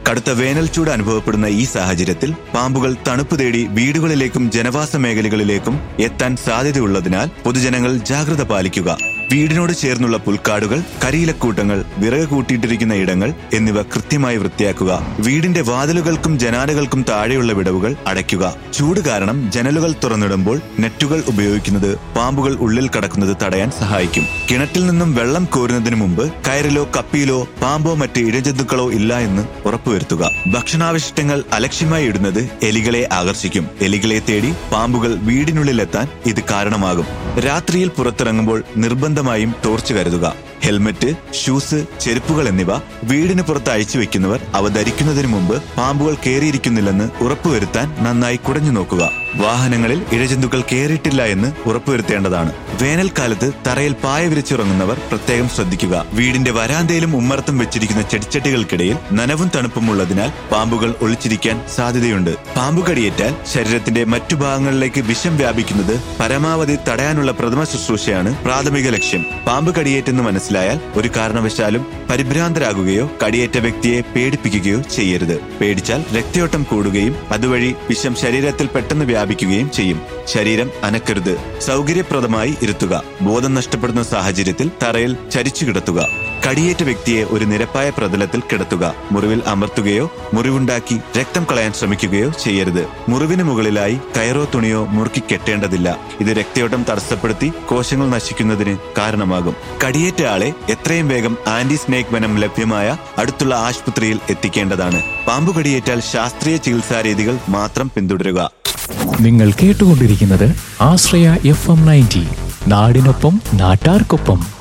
കടുത്ത വേനൽ ചൂട് അനുഭവപ്പെടുന്ന ഈ സാഹചര്യത്തിൽ പാമ്പുകൾ തണുപ്പ് തേടി വീടുകളിലേക്കും ജനവാസ മേഖലകളിലേക്കും എത്താൻ സാധ്യതയുള്ളതിനാൽ പൊതുജനങ്ങൾ ജാഗ്രത പാലിക്കുക വീടിനോട് ചേർന്നുള്ള പുൽക്കാടുകൾ കരിയിലക്കൂട്ടങ്ങൾ വിറക് കൂട്ടിയിട്ടിരിക്കുന്ന ഇടങ്ങൾ എന്നിവ കൃത്യമായി വൃത്തിയാക്കുക വീടിന്റെ വാതിലുകൾക്കും ജനാലകൾക്കും താഴെയുള്ള വിടവുകൾ അടയ്ക്കുക ചൂട് കാരണം ജനലുകൾ തുറന്നിടുമ്പോൾ നെറ്റുകൾ ഉപയോഗിക്കുന്നത് പാമ്പുകൾ ഉള്ളിൽ കടക്കുന്നത് തടയാൻ സഹായിക്കും കിണറ്റിൽ നിന്നും വെള്ളം കോരുന്നതിന് മുമ്പ് കയറിലോ കപ്പിയിലോ പാമ്പോ മറ്റ് ഇഴജന്തുക്കളോ ഇല്ല എന്ന് ഉറപ്പുവരുത്തുക ഭക്ഷണാവശിഷ്ടങ്ങൾ അലക്ഷ്യമായി ഇടുന്നത് എലികളെ ആകർഷിക്കും എലികളെ തേടി പാമ്പുകൾ വീടിനുള്ളിലെത്താൻ ഇത് കാരണമാകും രാത്രിയിൽ പുറത്തിറങ്ങുമ്പോൾ നിർബന്ധമായും ടോർച്ച് കരുതുക ഹെൽമറ്റ് ഷൂസ് ചെരുപ്പുകൾ എന്നിവ വീടിന് പുറത്ത് അയച്ചു വെക്കുന്നവർ അവ ധരിക്കുന്നതിന് മുമ്പ് പാമ്പുകൾ കയറിയിരിക്കുന്നില്ലെന്ന് ഉറപ്പുവരുത്താൻ നന്നായി കുടഞ്ഞു നോക്കുക വാഹനങ്ങളിൽ ഇഴജന്തുക്കൾ കയറിയിട്ടില്ല എന്ന് ഉറപ്പുവരുത്തേണ്ടതാണ് വേനൽക്കാലത്ത് തറയിൽ പായ വിരിച്ചുറങ്ങുന്നവർ പ്രത്യേകം ശ്രദ്ധിക്കുക വീടിന്റെ വരാന്തയിലും ഉമ്മറത്തും വെച്ചിരിക്കുന്ന ചെടിച്ചട്ടികൾക്കിടയിൽ നനവും തണുപ്പും ഉള്ളതിനാൽ പാമ്പുകൾ ഒളിച്ചിരിക്കാൻ സാധ്യതയുണ്ട് പാമ്പ് കടിയേറ്റാൽ ശരീരത്തിന്റെ മറ്റു ഭാഗങ്ങളിലേക്ക് വിഷം വ്യാപിക്കുന്നത് പരമാവധി തടയാനുള്ള പ്രഥമ ശുശ്രൂഷയാണ് പ്രാഥമിക ലക്ഷ്യം പാമ്പ് കടിയേറ്റെന്ന് മനസ്സിലായാൽ ഒരു കാരണവശാലും പരിഭ്രാന്തരാകുകയോ കടിയേറ്റ വ്യക്തിയെ പേടിപ്പിക്കുകയോ ചെയ്യരുത് പേടിച്ചാൽ രക്തയോട്ടം കൂടുകയും അതുവഴി വിഷം ശരീരത്തിൽ പെട്ടെന്ന് വ്യാപിക്കുകയും ചെയ്യും ശരീരം അനക്കരുത് സൗകര്യപ്രദമായി ഇരുത്തുക ബോധം നഷ്ടപ്പെടുന്ന സാഹചര്യത്തിൽ തറയിൽ ചരിച്ചു കിടത്തുക കടിയേറ്റ വ്യക്തിയെ ഒരു നിരപ്പായ പ്രതലത്തിൽ കിടത്തുക മുറിവിൽ അമർത്തുകയോ മുറിവുണ്ടാക്കി രക്തം കളയാൻ ശ്രമിക്കുകയോ ചെയ്യരുത് മുറിവിന് മുകളിലായി കയറോ തുണിയോ മുറുക്കി കെട്ടേണ്ടതില്ല ഇത് രക്തയോട്ടം തടസ്സപ്പെടുത്തി കോശങ്ങൾ നശിക്കുന്നതിന് കാരണമാകും കടിയേറ്റ ആളെ എത്രയും വേഗം ആന്റി സ്നേക് വെനം ലഭ്യമായ അടുത്തുള്ള ആശുപത്രിയിൽ എത്തിക്കേണ്ടതാണ് പാമ്പു കടിയേറ്റാൽ ശാസ്ത്രീയ ചികിത്സാ രീതികൾ മാത്രം പിന്തുടരുക നിങ്ങൾ കേട്ടുകൊണ്ടിരിക്കുന്നത് ആശ്രയ എഫ് എം നയൻറ്റി നാടിനൊപ്പം നാട്ടാർക്കൊപ്പം